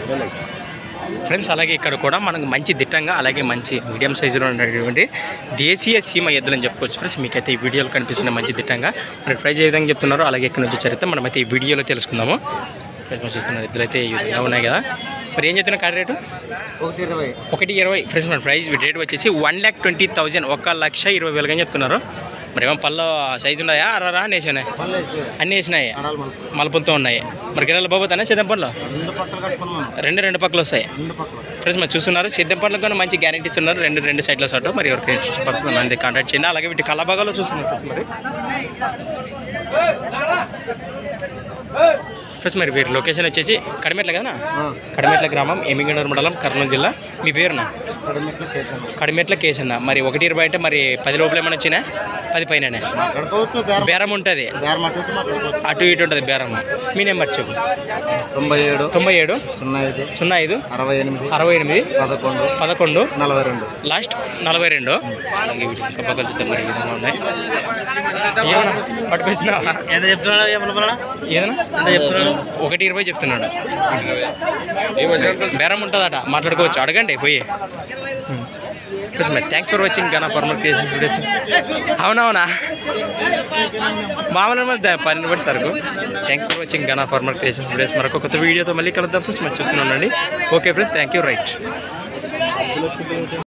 friends అలాగే ఇక్కడ కూడా మనకు మంచి దిట్టంగా అలాగే మంచి మీడియం సైజులో ఉన్నటువంటి దేశీయ సీమ ఎద్దులని చెప్పుకోవచ్చు ఫ్రెండ్స్ మీకైతే ఈ వీడియోలో కనిపిస్తున్న మంచి దిట్టంగా మరి ప్రైజ్ ఏ విధంగా చెప్తున్నారో అలాగే ఇక్కడ నుంచి చరిత్ర మనమైతే ఈ వీడియోలో తెలుసుకుందాము ఫ్రెండ్స్ మనం చూస్తున్న ఎద్దులు అయితే ఈ విధంగా ఉన్నాయి కదా మరి ఏం చెప్తున్నా కార్ రేటు ఒకటి ఇరవై ఒకటి ఇరవై ఫ్రెండ్స్ మన ప్రైస్ రేట్ వచ్చేసి వన్ ల్యాక్ ట్వంటీ థౌజండ్ ఒక లక్ష ఇరవై వేలుగా అని చెప్తున్నారు మరి ఏమో పళ్ళు సైజు ఉన్నాయా అరరా అనేసి ఉన్నాయి పళ్ళు వేసి అన్నీ వేసినాయి అడాలి మలుపు మలుపులతో ఉన్నాయి మరి గిన్నెల బాబోతానే సిద్ధం పళ్ళు రెండు పట్టలు కట్టుకున్నాం రెండు రెండు పక్కలు వస్తాయి రెండు పక్కలు ఫ్రెండ్స్ మరి చూస్తున్నారు సిద్ధం పనులకు కూడా మంచి గ్యారెంటీస్ ఉన్నారు రెండు రెండు సైడ్ల సాటు మరి ఎవరికి ఇష్టపడుతుంది మంది కాంటాక్ట్ చేయండి అలాగే వీటి కళాభాగాలు చూస్తున్నారు ఫ్రెండ్స్ మరి ఫ్రెండ్స్ మరి వీరి లొకేషన్ వచ్చేసి కడిమెట్ల కదా కడిమెట్ల గ్రామం ఎమిగనూరు మండలం కర్నూలు జిల్లా మీ పేరునా కడిమెట్లు కేసాను కడిమెట్ల కేసన్న మరి ఒకటి ఇరవై అంటే మరి పది లోపల ఏమైనా వచ్చినా పది పైన మాట్లాడుకోవచ్చు బేరం బేరం ఉంటుంది బేరం అటు ఇటు మాట్లాడుకోవచ్చు అటు ఇటు ఉంటుంది బేరం మీ నెంబర్ చెప్పు తొంభై ఏడు తొంభై ఏడు సున్నా ఐదు సున్నా ఐదు అరవై ఎనిమిది అరవై ఎనిమిది పదకొండు పదకొండు నలభై రెండు లాస్ట్ నలభై రెండు అలాగే వీటి ఇంకా పక్కన చూద్దాం మరి ఈ విధంగా ఉన్నాయి ఏమన్నా పట్టుకొచ్చినావా ఎంత చెప్తున్నాడు ఏమన్నా ఏదన్నా ఒకటి ఇరవై చెప్తున్నాడు బేరం ఉంటుందట మాట్లాడుకోవచ్చు అడగండి పోయి thanks for watching Gana formal creations videos అవునవునా మామూలు మధ్య పన్నెండు పడి సరుకు thanks for watching Gana formal creations videos మరొక కొత్త వీడియోతో మళ్ళీ కలుద్దాం ఫ్రెండ్స్ మరి చూస్తున్నాండి okay friends thank you right